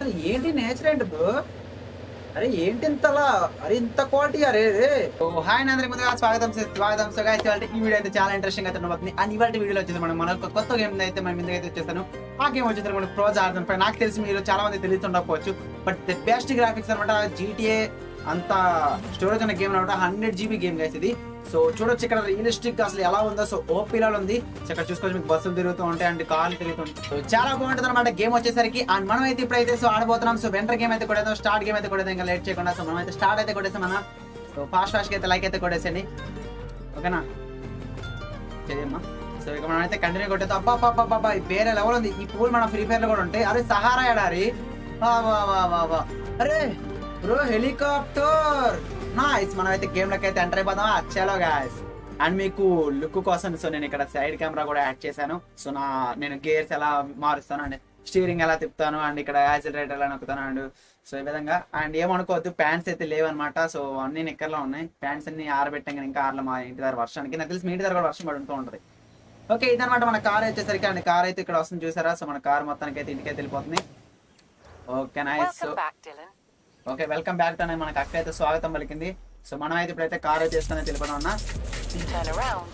అసలు ఏంటి నేచర్ ఏంటి బ్రో అరే ఏంటి ఇంతలా అరే ఇంత క్వాలిటీ అరే రే ఓ హాయ్ అందరికి ముందుగా స్వాగతం సి- స్వాగతం సో guys, ఇవాళ ఈ వీడియో అయితే చాలా ఇంట్రెస్టింగ్ అయితే ఉండబోతుంది అండ్ ఇవాళ వీడియోలో వచ్చేసి మనం మన ఒక కొత్త గేమ్ అయితే మన ముందుగా అయితే వచ్చేస్తాను ఆ గేమ్ వచ్చేసి మనం ప్రోజ్ ఆడుతాను నాకు తెలిసి మీరు చాలా మంది తెలిసి ఉండకపోవచ్చు బట్ ది బెస్ట్ గ్రాఫిక్స్ అనమాట జీటీఏ అంత స్టోరేజ్ ఉన్న గేమ్ అనమాట హండ్రెడ్ జీబీ గేమ్ గైస్ ఇది సో చూడొచ్చు ఇక్కడ రియలిస్టిక్ అసలు ఎలా ఉందో సో ఓపీలో ఉంది సో ఇక్కడ చూసుకోవచ్చు మీకు బస్సులు తిరుగుతూ ఉంటాయి అండ్ కార్లు తిరుగుతుంటాయి సో చాలా బాగుంటుంది అనమాట గేమ్ వచ్చేసరికి అండ్ మనం అయితే ఇప్పుడైతే సో ఆడబోతున్నాం సో వెంటర్ గేమ్ అయితే కొడేద్దాం స్టార్ట్ గేమ్ అయితే కొడేద్దాం ఇంకా లేట్ చేయకుండా సో మనం అయితే స్టార్ట్ అయితే కొట్టేసాం మన సో ఫాస్ట్ ఫాస్ట్ అయితే లైక్ అయితే కొట్టేసేయండి ఓకేనా చేయమ్మా సో ఇక మనం అయితే కంటిన్యూ కొట్టేద్దాం అబ్బా అబ్బా అబ్బా అబ్బా ఈ వేరే లెవెల్ ఉంది ఈ పూల్ మన ఫ్రీ ఫైర్ లో కూడా ఉంటాయి అరే సహారా ఎడారి వా వా వా వా వా అరే బ్రో హెలికాప్టర్ నైస్ మనం అయితే గేమ్ లోకి అయితే ఎంటర్ అయిపోదాం చలో గాయస్ అండ్ మీకు లుక్ కోసం సో నేను ఇక్కడ సైడ్ కెమెరా కూడా యాడ్ చేశాను సో నా నేను గేర్స్ ఎలా మారుస్తాను అండ్ స్టీరింగ్ ఎలా తిప్పుతాను అండ్ ఇక్కడ యాక్సిలరేటర్ ఎలా నొక్కుతాను అండ్ సో ఈ విధంగా అండ్ ఏమనుకోవద్దు ప్యాంట్స్ అయితే లేవన్నమాట సో అన్ని నిక్కర్లో ఉన్నాయి ప్యాంట్స్ అన్ని ఆరబెట్టాం కానీ ఇంకా ఆరలో మా ఇంటి దగ్గర వర్షానికి నాకు తెలిసి మీ ఇంటి దగ్గర కూడా వర్షం పడుతూ ఉంటుంది ఓకే ఇదనమాట మన కార్ వచ్చేసరికి అండ్ కార్ అయితే ఇక్కడ వస్తుంది చూసారా సో మన కార్ మొత్తానికి అయితే ఇంటికైతే వెళ్ళిపోతుంది okay nice Welcome back, Dylan. Okay welcome back to అనేది మనకి అక్క అయితే స్వాగతం పలికింది సో మనం అయితే ఇప్పుడైతే కార్ అయితే చేసుకుని తెలిపడం అన్న Turn around.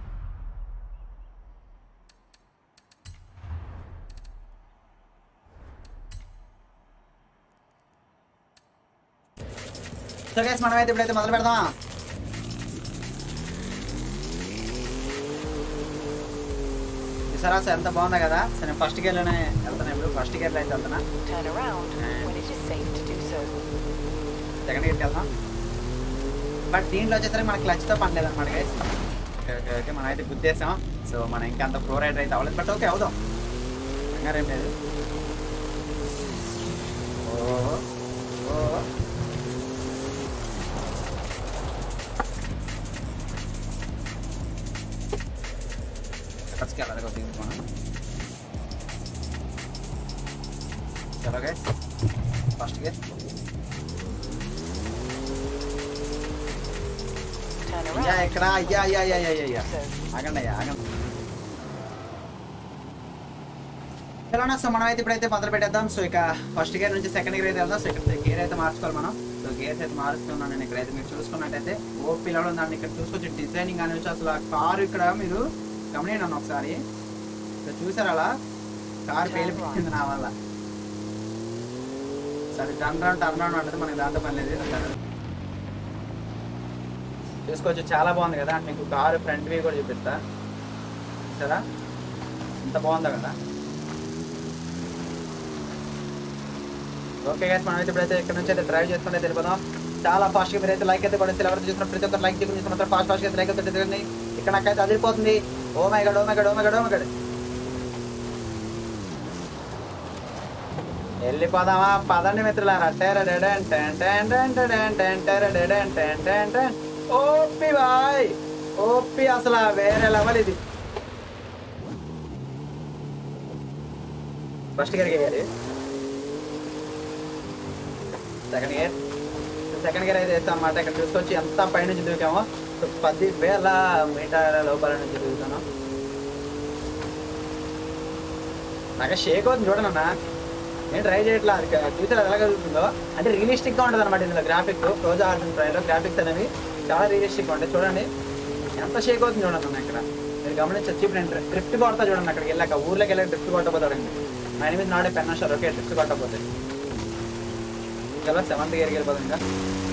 సో గైస్ మనం అయితే ఇప్పుడైతే మొదలు పెడదామా చూసారా సో ఎంత బాగుందా కదా సో నేను ఫస్ట్ గేర్లోనే వెళ్తాను ఇప్పుడు ఫస్ట్ గేర్లో అయితే వెళ్తున్నా Turn around when it is safe to do so. Second గేర్కి వెళ్దాం బట్ దీంట్లో వచ్చేసరికి మనకి క్లచ్తో పని లేదన్నమాట గైస్ ఓకే ఓకే ఓకే మనం అయితే గుద్దేసాం సో మనం ఇంకా అంత ప్రో రైడర్ అయితే అవ్వలేదు బట్ ఓకే అవుదాం కంగారు ఏం లేదు ఓ ఓ ఫస్ట్కి వెళ్ళాలి కొద్దిగా మనం చలో గైస్ ఫస్ట్ గేర్ Turn అయ్యా around ఇక్కడ అయ్యా అయ్యా అయ్యా అయ్యా అయ్యా so. ఆగండి అయ్యా ఆగండి చలోనా సో మనం అయితే ఇప్పుడైతే మొదలు పెట్టేద్దాం సో ఇక ఫస్ట్ గేర్ నుంచి సెకండ్ గేర్ అయితే వెళ్దాం సో ఇక్కడ గేర్ అయితే మార్చుకోవాలి మనం సో గేర్స్ అయితే మారుస్తున్నాను నేను ఇక్కడైతే మీరు చూసుకున్నట్టయితే ఓ పిల్లలు ఉందండి ఇక్కడ చూసుకోవచ్చు డిజైనింగ్ అని వచ్చి అసలు ఆ కారు ఇక్కడ మీరు గమనించండి అన్న ఒకసారి ఇక్కడ చూసారు అలా కారు పేలిపోయింది నా వల్ల సరే టర్న్ రౌండ్ టర్న్ రౌండ్ అంటే మనకి దాంతో పని లేదు సరే. చూసుకోవచ్చు చాలా బాగుంది కదా అండ్ మీకు కారు ఫ్రంట్ వ్యూ కూడా చూపిస్తా సరే ఎంత బాగుందో కదా ఓకే గైస్ మనం అయితే ఇప్పుడైతే ఇక్కడ నుంచి అయితే డ్రైవ్ చేసుకుంటే వెళ్ళిపోదాం చాలా ఫాస్ట్గా మీరు అయితే లైక్ అయితే కూడా ఎవరైతే చూసిన ప్రతి ఒక్కరు లైక్ చేసుకుని చూసుకున్న ఫాస్ట్ ఫాస్ట్గా లైక్ అయితే తిరగండి ఇక్కడ నాకైతే అదిరిపోతుంది oh my god oh my god oh my god oh my god వెళ్ళిపోదామా పదండి మిత్రులారా టెరడెడెన్ టెన్ టెన్ టెన్ టెన్ టెన్ టెరడెడెన్ టెన్ టెన్ టెన్ ఓపి బాయ్ ఓపి అసలు వేరే లెవెల్ ఇది ఫస్ట్ గేర్ గేయాలి సెకండ్ గేర్ సెకండ్ గేర్ అయితే వేస్తాం అన్నమాట ఇక్కడ చూసుకొచ్చి ఎంత పైనుంచి దూకామో సో పది వేల మీటర్ల లోపల నుంచి దూకుతాను నాకు షేక్ అవుతుంది చూడండి అన్న నేను ట్రై చేయట్లా అది ఫ్యూచర్ ఎలా కలుగుతుందో అంటే రియలిస్టిక్ గా ఉంటుంది అనమాట ఇందులో గ్రాఫిక్ రోజా ఆడుతున్న ట్రైలో గ్రాఫిక్స్ అనేవి చాలా రియలిస్టిక్ గా ఉంటాయి చూడండి ఎంత షేక్ అవుతుంది చూడండి అన్న ఇక్కడ మీరు గమనించచ్చు ఇప్పుడు నేను డ్రిఫ్ట్ కొడతా చూడండి అక్కడికి వెళ్ళాక ఊర్లోకి వెళ్ళాక డ్రిఫ్ట్ కొట్టబోతాడండి నా ఎనిమిది నాడే పెన్ షార్ ఓకే డ్రిఫ్ట్ కొట్టబోతే చాలా సెవెంత్ గేర్కి వెళ్ళిపోతుంది ఇంకా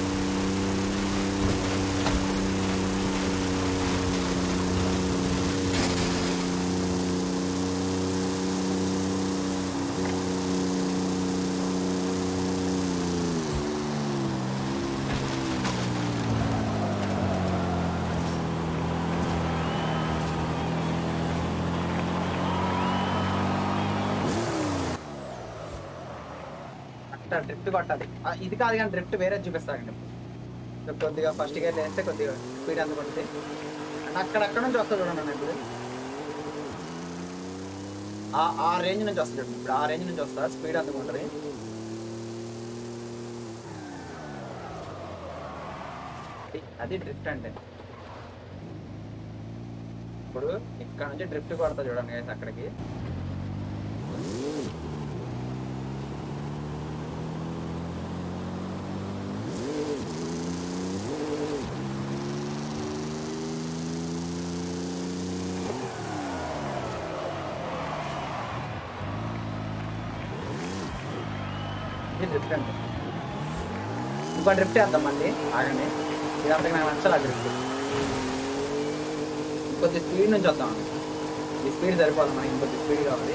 అట్లా డ్రిఫ్ట్ కొట్టాలి ఆ, ఇది కాదు కానీ డ్రిఫ్ట్ వేరే చూపిస్తారండి ఇప్పుడు కొద్దిగా ఫస్ట్ గేర్ వేస్తే కొద్దిగా స్పీడ్ అందుకుంటుంది అండ్ అక్కడక్కడ నుంచి వస్తుంది చూడండి అన్న ఇప్పుడు ఆ ఆ రేంజ్ నుంచి వస్తుంది చూడండి. ఇప్పుడు ఆ రేంజ్ నుంచి వస్తా స్పీడ్ అందుకుంటుంది అది- అది డ్రిఫ్ట్ అంటే ఇప్పుడు ఇక్కడ నుంచి డ్రిఫ్ట్ కొడతా చూడండి guys అక్కడికి ఇది డ్రిఫ్ట్ అంటే ఇంకో డ్రిఫ్ట్ వేద్దాం మళ్ళీ ఆగండి ఇదంతా నాకు నచ్చాలి ఆ డ్రిఫ్ట్ ఇంకొద్ది స్పీడ్ నుంచి వద్దాం ఈ స్పీడ్ సరిపోదు మనకి ఇంకొద్ది స్పీడ్ కావాలి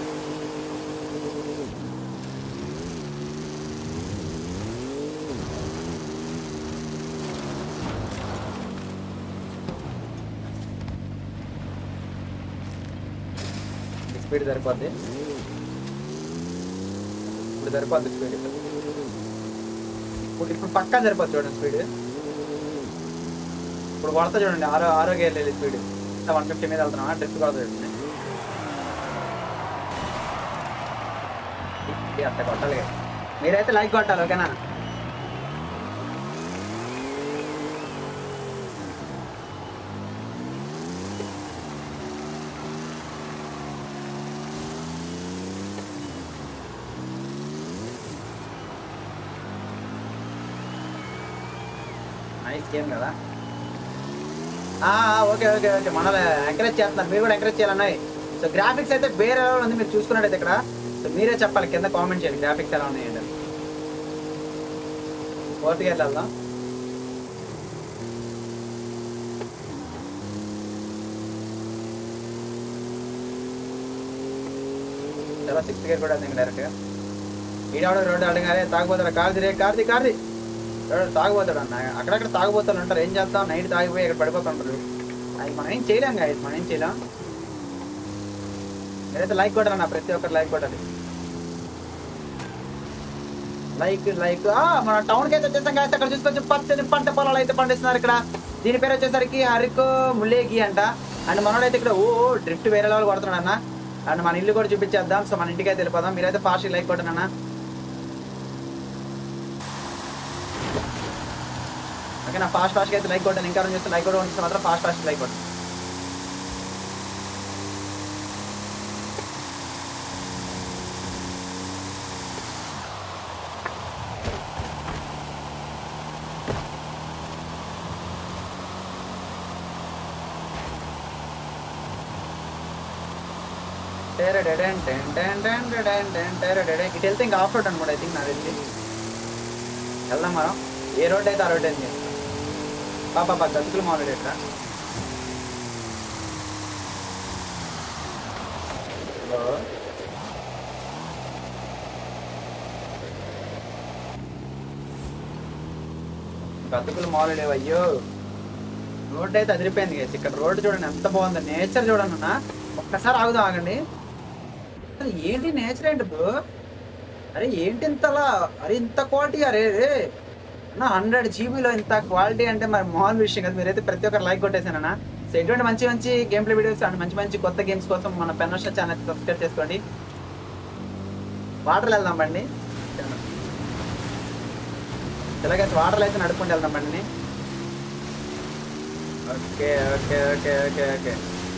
ఈ స్పీడ్ సరిపోద్ది ఇప్పుడు సరిపోద్ది స్పీడ్ ఇప్పుడు ఇప్పుడు పక్కా సరిపోద్ది చూడండి స్పీడ్ ఇప్పుడు కొడతా చూడండి ఆరో ఆరోగ్య వెళ్ళేది స్పీడ్ వన్ ఫిఫ్టీ మీద వెళ్తున్నాం డ్రిఫ్ట్ కొడతా చూడండి ఇది అట్లా కొట్టాలి కదా. మీరైతే లైక్ కొట్టాలి ఓకేనా నైస్ గేమ్ కదా ఆ, ఆ, ఓకే ఓకే ఓకే మనల్ని ఎంకరేజ్ చేస్తున్నారు మీరు కూడా ఎంకరేజ్ చేయాలన్నాయి సో గ్రాఫిక్స్ అయితే వేరే ఎలా ఉంది మీరు చూసుకున్నట్టయితే ఇక్కడ సో మీరే చెప్పాలి కింద కామెంట్ చేయండి గ్రాఫిక్స్ ఎలా ఉన్నాయి ఏంటని ఫోర్త్ గేర్ వెళ్దాం చాలా సిక్స్త్ గేర్ కూడా ఉంది డైరెక్ట్గా ఈడవాడు రోడ్డు అడగాలి తాగిపోతాడు కార్ది రే కార్ది కార్ది ఎవడో తాగుపోతాడు అన్న అక్కడక్కడ తాగుపోతాడు అంటారు ఏం చేద్దాం నైట్ తాగిపోయి ఇక్కడ పడిపోతుంటారు అది మనం ఏం చేయలేం కదా మనం ఏం చేయలేం మీరైతే లైక్ కొట్టాలి అన్న ప్రతి ఒక్కరు లైక్ కొట్టాలి లైక్ లైక్ మన టౌన్కి అయితే వచ్చేసాం కదా అక్కడ చూసుకొచ్చి పచ్చని పంట పొలాలు అయితే పండిస్తున్నారు ఇక్కడ దీని పేరు వచ్చేసరికి హరికో ముల్లేగి అంట అండ్ మనోడైతే ఇక్కడ ఓ డ్రిఫ్ట్ వేరే వాళ్ళు కొడుతున్నాడు అన్న అండ్ మన ఇల్లు కూడా చూపించేద్దాం సో మన ఇంటికి అయితే వెళ్ళిపోదాం మీరైతే ఫాస్ట్ లైక్ కొట్టండి అన్న ఓకే నా ఫాస్ట్ ఫాస్ట్గా అయితే లైక్ కొట్టాను ఇంకా చేస్తే లైక్ కూడా ఉంటుంది మాత్రం ఫాస్ట్ ఫాస్ట్ లైక్ కొట్టాను ఇటు వెళ్తే ఇంకా ఆఫ్ రోడ్ అనమాట ఐ థింక్ నాకు తెలిసి వెళ్దాం మనం ఏ రోడ్ అయితే ఆ రోడ్ అయింది పాపా బా గతుకులు మామూలు ఇక్కడ హలో గతుకులు మామూలు లేవు అయ్యో రోడ్ అయితే అదిరిపోయింది గేస్ ఇక్కడ రోడ్ చూడండి ఎంత బాగుంది నేచర్ చూడండి అన్న ఒక్కసారి ఆగుదాం ఆగండి అరే ఏంటి నేచర్ ఏంటి బ్రో అరే ఏంటి ఇంతలా అరే ఇంత క్వాలిటీ అరే రే అన్న హండ్రెడ్ జీబీలో ఇంత క్వాలిటీ అంటే మరి మామూలు విషయం కదా మీరైతే ప్రతి ఒక్కరు లైక్ కొట్టేసానన్నా సో ఎటువంటి మంచి మంచి గేమ్ ప్లే వీడియోస్ అండ్ మంచి మంచి కొత్త గేమ్స్ కోసం మన పెన్నోష ఛానల్ సబ్స్క్రైబ్ చేసుకోండి వాటర్ వెళ్దాం బండి ఇలాగే వాటర్లో అయితే నడుపుకుంటూ వెళ్దాం బండిని okay okay okay okay okay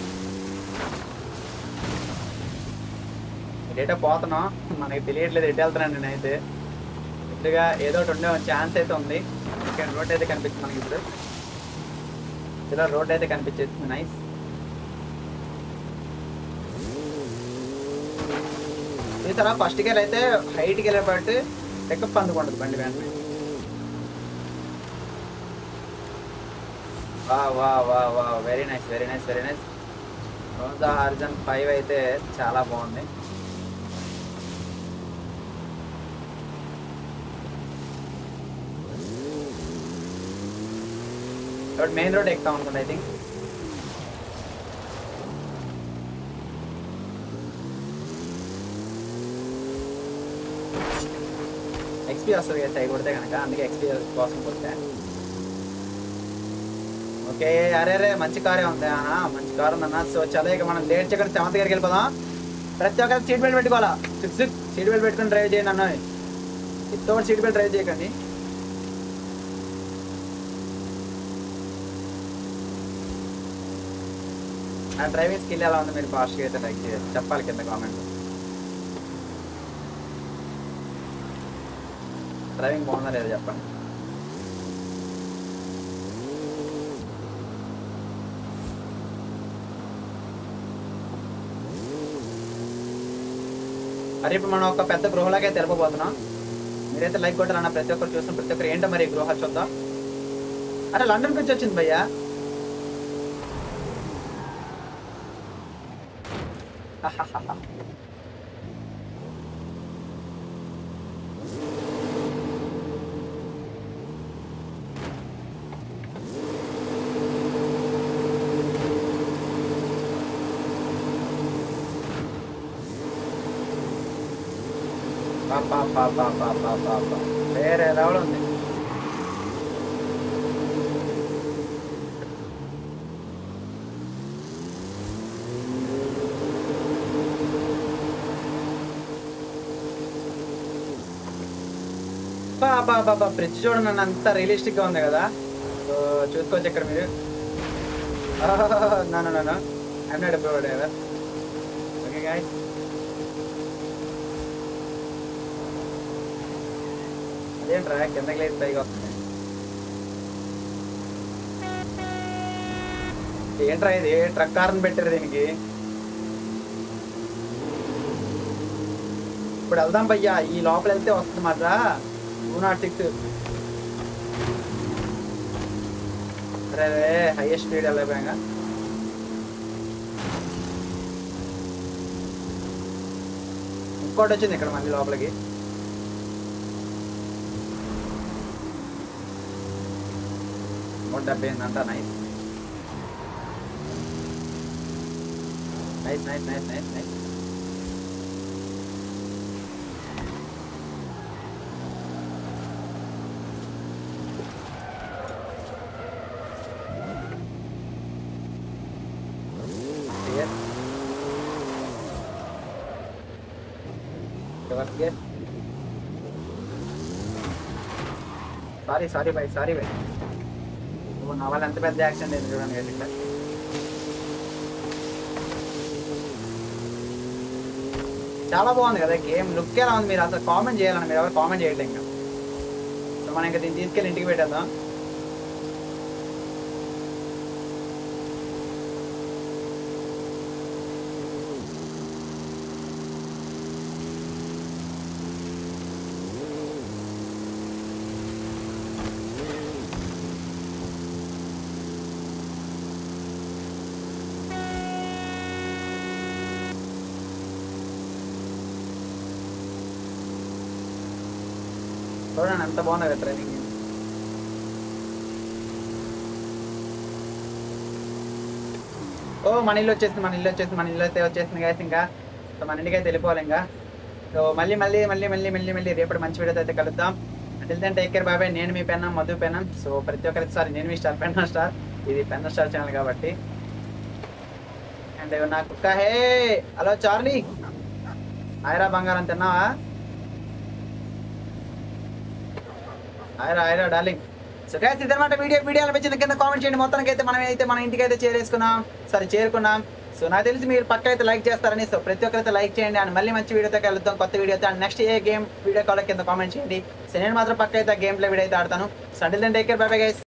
data పోతున్నాం మనకి తెలియట్లేదు ఎటు వెళ్తున్నాను నేనైతే ఇటుగా ఏదో ఒకటి ఉండే ఛాన్స్ అయితే ఉంది ఇక్కడ రోడ్ అయితే కనిపిస్తుంది మనకి ఇప్పుడు ఇలా రోడ్ అయితే కనిపించేస్తుంది నైస్ చూసారా ఫస్ట్ గేర్ అయితే హైట్కి వెళ్ళేపాటు పికప్ అందుకుంటుంది బండి వెంటనే వా వా వా వా very nice very nice very nice Forza Horizon five అయితే చాలా బాగుంది ఇప్పుడు మెయిన్ రోడ్ ఎక్కుతాం అనుకుంటా ఐ థింక్ ఎక్స్పీ వస్తుంది కదా టై కొడితే కనుక అందుకే ఎక్స్పీ కోసం కొడితే ఓకే అరే అరే మంచి కారే ఉంది అన్న మంచి కార్ ఉందన్న సో చలో ఇక మనం లేట్ చేయకుండా సెవెంత్ గారికి వెళ్ళిపోదాం ప్రతి ఒక్కరు సీట్ బెల్ట్ పెట్టుకోవాలా సిక్స్ సీట్ బెల్ట్ పెట్టుకొని డ్రైవ్ చేయండి అన్న ఇంతో సీట్ బెల్ట్ డ్రైవ్ చేయకండి ఆ డ్రైవింగ్ స్కిల్ ఎలా ఉంది మీరు ఫాస్ట్గా అయితే లైక్ చేయాలి చెప్పాలి కింద కామెంట్ డ్రైవింగ్ బాగుందా లేదా చెప్పండి అరే ఇప్పుడు మనం ఒక పెద్ద గృహలాగే తెలపబోతున్నాం మీరైతే లైక్ కొట్టాలన్న ప్రతి ఒక్కరు చూస్తాం ప్రతి ఒక్కరు ఏంటో మరి గృహ చూద్దాం అరే లండన్ నుంచి వచ్చింది భయ్యా హాహాహా. పా పా పా పా పా పా పా పా. వేరే లెవెల్ ఉంది బా బా బా బా ఫ్రిడ్జ్ చూడండి నన్ను అంత రియలిస్టిక్ గా ఉంది కదా సో చూసుకోవచ్చు ఇక్కడ మీరు నన్ను నన్ను ఐమ్ నాట్ అప్రూవ్డ్ కదా ఓకే గాయస్ అదేంట్రా కిందకి లేదు పైకి వస్తుంది ఏంట్రా ఇది ట్రక్ కార్ని పెట్టారు దీనికి ఇప్పుడు వెళ్దాం భయ్యా ఈ లోపల వెళ్తే వస్తుంది మాట టూ నాట్ సిక్స్ అరే హైయెస్ట్ స్పీడ్ వెళ్ళిపోయాగా ఇంకోటి వచ్చింది ఇక్కడ మళ్ళీ లోపలికి నూట డెబ్బై ఎనిమిది అంట nice nice nice nice nice nice Clear. Reverse gear. Sorry sorry boy sorry boy ఓ నా వల్ల ఎంత పెద్ద యాక్సిడెంట్ అయింది చూడండి guys ఇక్కడ చాలా బాగుంది కదా గేమ్ లుక్ ఎలా ఉంది మీరు అసలు కామెంట్ చేయాలని మీరు ఎవరు కామెంట్ చేయట్లేదు ఇంకా సో మనం ఇంకా దీన్ని తీసుకెళ్ళి ఇంటికి పెట్టేద్దాం చూడండి ఎంత బాగుంది కదా ట్రైనింగ్ ఓ మన ఇల్లు వచ్చేసింది మన ఇల్లు వచ్చేసింది మన ఇల్లు అయితే వచ్చేసింది గాయస్ ఇంకా సో మన ఇంటికి అయితే వెళ్ళిపోవాలి ఇంకా సో మళ్ళీ మళ్ళీ మళ్ళీ మళ్ళీ మళ్ళీ మళ్ళీ రేపటి మంచి వీడియోతో అయితే కలుద్దాం అంటే దెన్ టేక్ కేర్ బాబాయ్ నేను మీ పెన్నా మధు పెన్నా సో ప్రతి ఒక్కరికి సారీ నేను మీ స్టార్ పెన్నా స్టార్ ఇది పెన్నా స్టార్ ఛానల్ కాబట్టి అండ్ నా కుక్క హే హలో చార్లీ ఆయరా బంగారం తిన్నావా ఆయరా ఆయరా డార్లింగ్ సో గైస్ ఇదన్నమాట వీడియో వీడియో అనిపించింది కింద కామెంట్ చేయండి మొత్తానికి అయితే మనం అయితే మన ఇంటికి అయితే చేరేసుకున్నాం సరే చేరుకున్నాం సో నాకు తెలిసి మీరు పక్క అయితే లైక్ చేస్తారని సో ప్రతి ఒక్కరైతే లైక్ చేయండి అండ్ మళ్ళీ మంచి వీడియోతో కలుద్దాం కొత్త వీడియోతో అండ్ నెక్స్ట్ ఏ గేమ్ వీడియో కాల్ కింద కామెంట్ చేయండి సో నేను మాత్రం పక్క అయితే గేమ్ ప్లే వీడియో అయితే ఆడతాను so until then take care bye bye guys